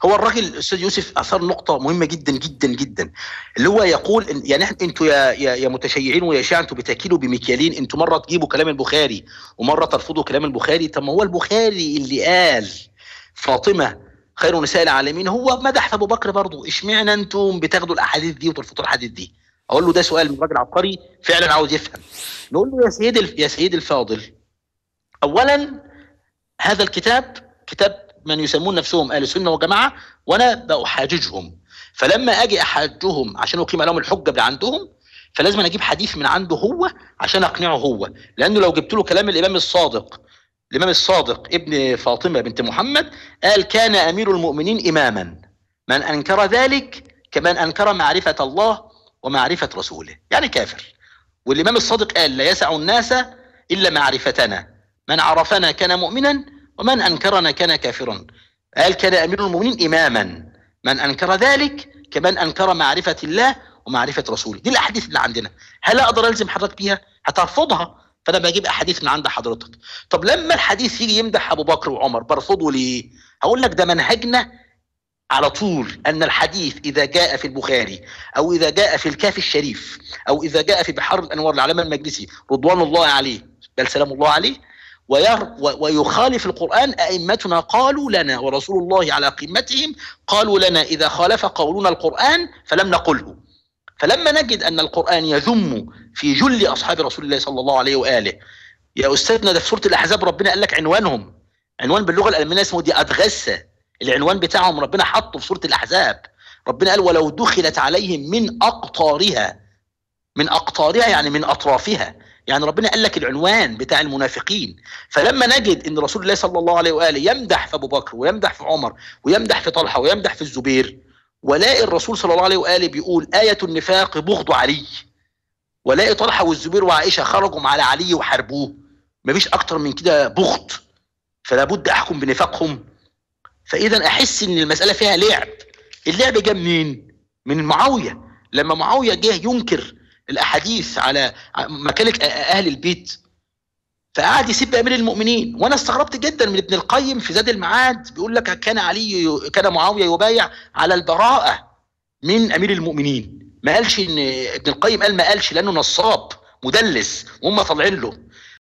هو الراجل الاستاذ يوسف اثار نقطه مهمه جدا جدا جدا اللي هو يقول إن يعني إحنا- انتوا يا يا, يا متشيعين ويا شيعة انتوا بتاكلوا بمكيالين انتوا مره تجيبوا كلام البخاري ومره ترفضوا كلام البخاري طب ما هو البخاري اللي قال فاطمه خير نساء العالمين هو مدح في ابو بكر برضه اشمعنى انتم بتاخدوا الاحاديث دي وترفضوا الاحاديث دي اقول له ده سؤال من راجل عبقري فعلا عاوز يفهم نقول له يا سيدي الف- يا سيدي الفاضل اولا هذا الكتاب كتاب من يسمون نفسهم اهل السنه وجماعه وانا بحاججهم فلما اجي احاجهم عشان اقيم لهم الحجه اللي عندهم فلازم أنا اجيب حديث من عنده هو عشان اقنعه هو لانه لو جبت له كلام الامام الصادق الامام الصادق ابن فاطمه بنت محمد قال كان امير المؤمنين اماما من انكر ذلك كمن انكر معرفه الله ومعرفه رسوله يعني كافر والامام الصادق قال لا يسع الناس الا معرفتنا من عرفنا كان مؤمنا ومن انكرنا كان كافرا قال كان امير المؤمنين اماما من انكر ذلك كمن انكر معرفه الله ومعرفه رسوله دي الاحاديث اللي عندنا هل اقدر الزم حضرتك بيها هترفضها فانا بجيب احاديث من عند حضرتك طب لما الحديث يجي يمدح ابو بكر وعمر برفضه ليه هقول لك ده منهجنا على طول ان الحديث اذا جاء في البخاري او اذا جاء في الكافي الشريف او اذا جاء في بحار الانوار العلامه المجلسي رضوان الله عليه بل سلام الله عليه وير و- ويخالف القرآن أئمتنا قالوا لنا ورسول الله على قمتهم قالوا لنا إذا خالف قولنا القرآن فلم نقله فلما نجد أن القرآن يذم في جل أصحاب رسول الله صلى الله عليه وآله يا أستاذنا ده في سورة الأحزاب ربنا قال لك عنوانهم عنوان باللغة الألمانية اسمه دي أدغسة العنوان بتاعهم ربنا حطه في سورة الأحزاب ربنا قال ولو دخلت عليهم من أقطارها من أقطارها يعني من أطرافها يعني ربنا قال لك العنوان بتاع المنافقين فلما نجد ان رسول الله صلى الله عليه واله يمدح في ابو بكر ويمدح في عمر ويمدح في طلحه ويمدح في الزبير ولاقي الرسول صلى الله عليه واله بيقول ايه النفاق بغض علي ولاقي طلحه والزبير وعائشه خرجوا على علي وحاربوه مفيش اكتر من كده بغض فلا بد احكم بنفاقهم فاذا احس ان المساله فيها لعب اللعب جه منين من معاويه لما معاويه جه ينكر الاحاديث على مكانه اهل البيت فقعد يسب امير المؤمنين وانا استغربت جدا من ابن القيم في زاد المعاد بيقول لك كان علي كان معاويه يبايع على البراءه من امير المؤمنين ما قالش ان ابن القيم قال ما قالش لانه نصاب مدلس وهم طالعين له